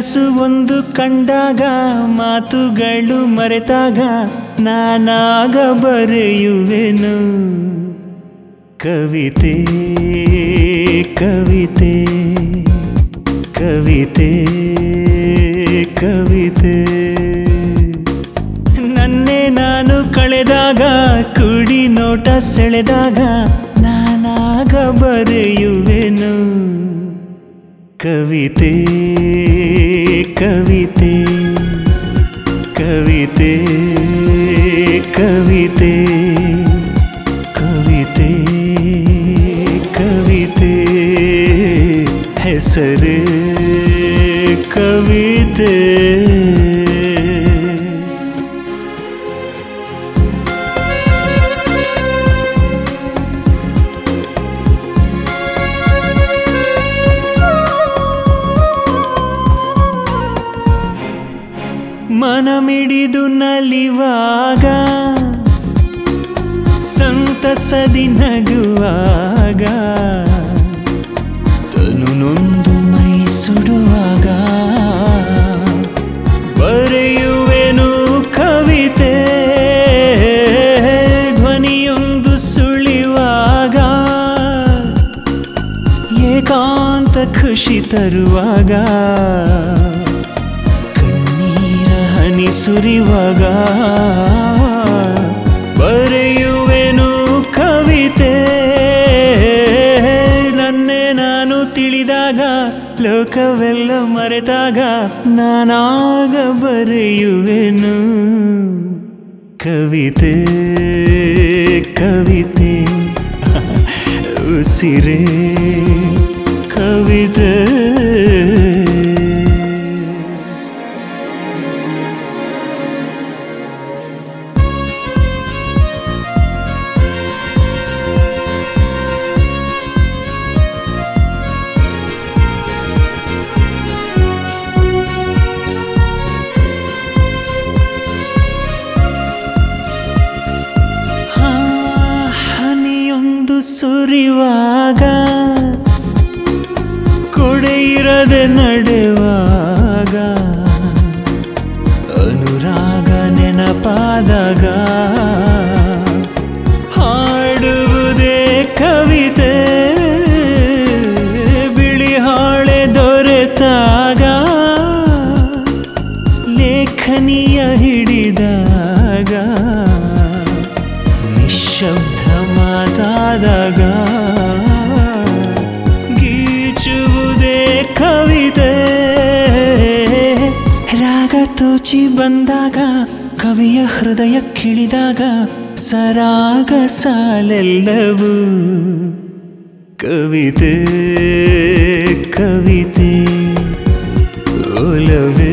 ಕನಸು ಒಂದು ಕಂಡಾಗ ಮಾತುಗಳು ಮರೆತಾಗ ನಾನಾಗ ಬರೆಯುವೆನು ಕವಿತೆ ಕವಿತೆ ಕವಿತೆ ಕವಿತೆ ನನ್ನೇ ನಾನು ಕಳೆದಾಗ ಕುಡಿ ನೋಟ ಸೆಳೆದಾಗ ನಾನಾಗ ಬರೆಯುವೆನು ಕವಿತೆ ಕವಿತೆ ಕವಿತೆ ಕವಿತೆ ಕವಿತೆ ಕವಿತೆ ಹೆಸರೇ ಕವಿತೆ ಮನಮಿಡಿದು ನಲಿವಾಗ ಸಂತಸದಿ ನಗುವಾಗ ತನು ನೊಂದು ಮೈ ಸುಡುವಾಗ ಬರೆಯುವೆನು ಕವಿತೆ ಧ್ವನಿಯೊಂದು ಸುಳಿವಾಗ ಏಕಾಂತ ಖುಷಿ ತರುವಾಗ ಕಣ್ಣೀರ ಹನಿ ಸುರಿವಾಗ ಬರೆಯುವೆನು ಕವಿತೆ ನನ್ನೇ ನಾನು ತಿಳಿದಾಗ ಲೋಕವೆಲ್ಲ ಮರೆತಾಗ ನಾನಾಗ ಬರೆಯುವೆನು ಕವಿತೆ ಕವಿತೆ ಉಸಿರೇ ಕವಿತೆ ಆ, ಹನಿಯೊಂದು ಸುರಿವಾಗ ಕೊಡೆಯಿರದೆ ನಡೆವಾಗ ಅನುರಾಗ ನೆನಪಾದಾಗ ಹಾಡುವುದೇ ಕವಿತೆ ಬಿಳಿ ಹಾಳೆ ದೊರೆತಾಗ ಲೇಖನಿಯ ಹಿಡಿದಾಗ ನಿಶಬ್ದ ಮಾತಾದಾಗ ಗೀಚುವುದೇ ಕವಿತೆ ರಾಗ ತೋಚಿ ಬಂದಾಗ ಕವಿಯ ಹೃದಯ ಕಿಳಿದಾಗ ಸರಾಗ ಸಾಲೆಲ್ಲವೂ ಕವಿತೆ ಕವಿತೆ ಒಲವೇ